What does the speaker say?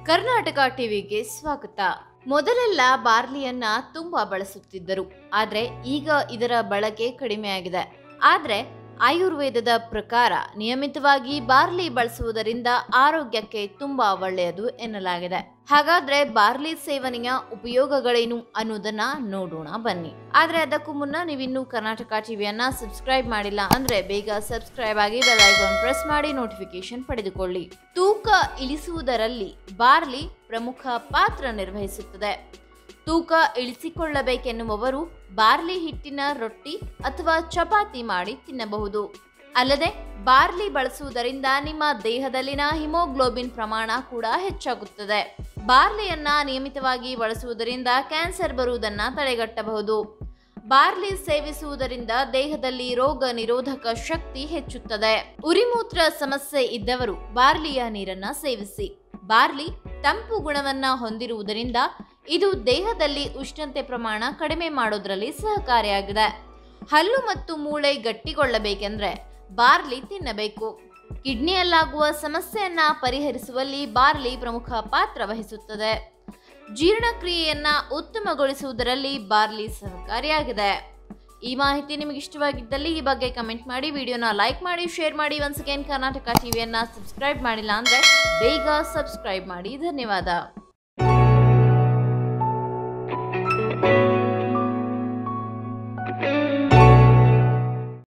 ಕರ್ನಾಟಕ ಟಿವಿಗೆ ಸ್ವಾಗತ ಮೊದಲೆಲ್ಲ ಬಾರ್ಲಿಯನ್ನ ತುಂಬಾ ಬಳಸುತ್ತಿದ್ದರು ಆದ್ರೆ ಈಗ ಇದರ ಬಳಕೆ ಕಡಿಮೆಯಾಗಿದೆ ಆದ್ರೆ ಆಯುರ್ವೇದದ ಪ್ರಕಾರ ನಿಯಮಿತವಾಗಿ ಬಾರ್ಲಿ ಬಳಸುವುದರಿಂದ ಆರೋಗ್ಯಕ್ಕೆ ತುಂಬಾ ಒಳ್ಳೆಯದು ಎನ್ನಲಾಗಿದೆ ಹಾಗಾದ್ರೆ ಬಾರ್ಲಿ ಸೇವನೆಯ ಉಪಯೋಗಗಳೇನು ಅನ್ನೋದನ್ನ ನೋಡೋಣ ಬನ್ನಿ ಆದ್ರೆ ಅದಕ್ಕೂ ಮುನ್ನ ನೀವಿನ್ನೂ ಕರ್ನಾಟಕ ಟಿವಿಯನ್ನ ಸಬ್ಸ್ಕ್ರೈಬ್ ಮಾಡಿಲ್ಲ ಅಂದ್ರೆ ಬೇಗ ಸಬ್ಸ್ಕ್ರೈಬ್ ಆಗಿ ಬೆಲ್ ಐಕಾನ್ ಪ್ರೆಸ್ ಮಾಡಿ ನೋಟಿಫಿಕೇಶನ್ ಪಡೆದುಕೊಳ್ಳಿ ತೂಕ ಇಳಿಸುವುದರಲ್ಲಿ ಬಾರ್ಲಿ ಪ್ರಮುಖ ಪಾತ್ರ ನಿರ್ವಹಿಸುತ್ತದೆ ತೂಕ ಇಳಿಸಿಕೊಳ್ಳಬೇಕೆನ್ನುವವರು ಬಾರ್ಲಿ ಹಿಟ್ಟಿನ ರೊಟ್ಟಿ ಅಥವಾ ಚಪಾತಿ ಮಾಡಿ ತಿನ್ನಬಹುದು ಅಲ್ಲದೆ ಬಾರ್ಲಿ ಬಳಸುವುದರಿಂದ ನಿಮ್ಮ ದೇಹದಲ್ಲಿನ ಹಿಮೋಗ್ಲೋಬಿನ್ ಪ್ರಮಾಣ ಕೂಡ ಹೆಚ್ಚಾಗುತ್ತದೆ ಬಾರ್ಲಿಯನ್ನ ನಿಯಮಿತವಾಗಿ ಬಳಸುವುದರಿಂದ ಕ್ಯಾನ್ಸರ್ ಬರುವುದನ್ನ ತಡೆಗಟ್ಟಬಹುದು ಬಾರ್ಲಿ ಸೇವಿಸುವುದರಿಂದ ದೇಹದಲ್ಲಿ ರೋಗ ನಿರೋಧಕ ಶಕ್ತಿ ಹೆಚ್ಚುತ್ತದೆ ಉರಿಮೂತ್ರ ಸಮಸ್ಯೆ ಇದ್ದವರು ಬಾರ್ಲಿಯ ನೀರನ್ನ ಸೇವಿಸಿ ಬಾರ್ಲಿ ತಂಪು ಗುಣವನ್ನ ಹೊಂದಿರುವುದರಿಂದ ಇದು ದೇಹದಲ್ಲಿ ಉಷ್ಣತೆ ಪ್ರಮಾಣ ಕಡಿಮೆ ಮಾಡೋದ್ರಲ್ಲಿ ಸಹಕಾರಿಯಾಗಿದೆ ಹಲ್ಲು ಮತ್ತು ಮೂಳೆ ಗಟ್ಟಿಗೊಳ್ಳಬೇಕೆಂದ್ರೆ ಬಾರ್ಲಿ ತಿನ್ನಬೇಕು ಕಿಡ್ನಿಯಲ್ಲಾಗುವ ಸಮಸ್ಯೆಯನ್ನ ಪರಿಹರಿಸುವಲ್ಲಿ ಬಾರ್ಲಿ ಪ್ರಮುಖ ಪಾತ್ರ ವಹಿಸುತ್ತದೆ ಜೀರ್ಣಕ್ರಿಯೆಯನ್ನ ಉತ್ತಮಗೊಳಿಸುವುದರಲ್ಲಿ ಬಾರ್ಲಿ ಸಹಕಾರಿಯಾಗಿದೆ ಈ ಮಾಹಿತಿ ನಿಮಗೆ ಇಷ್ಟವಾಗಿದ್ದಲ್ಲಿ ಈ ಬಗ್ಗೆ ಕಮೆಂಟ್ ಮಾಡಿ ವಿಡಿಯೋನ ಲೈಕ್ ಮಾಡಿ ಶೇರ್ ಮಾಡಿ ಒನ್ಸ್ ಅಗೇನ್ ಕರ್ನಾಟಕ ಟಿವಿಯನ್ನ ಸಬ್ಸ್ಕ್ರೈಬ್ ಮಾಡಿಲ್ಲ ಅಂದ್ರೆ ಬೇಗ ಸಬ್ಸ್ಕ್ರೈಬ್ ಮಾಡಿ ಧನ್ಯವಾದ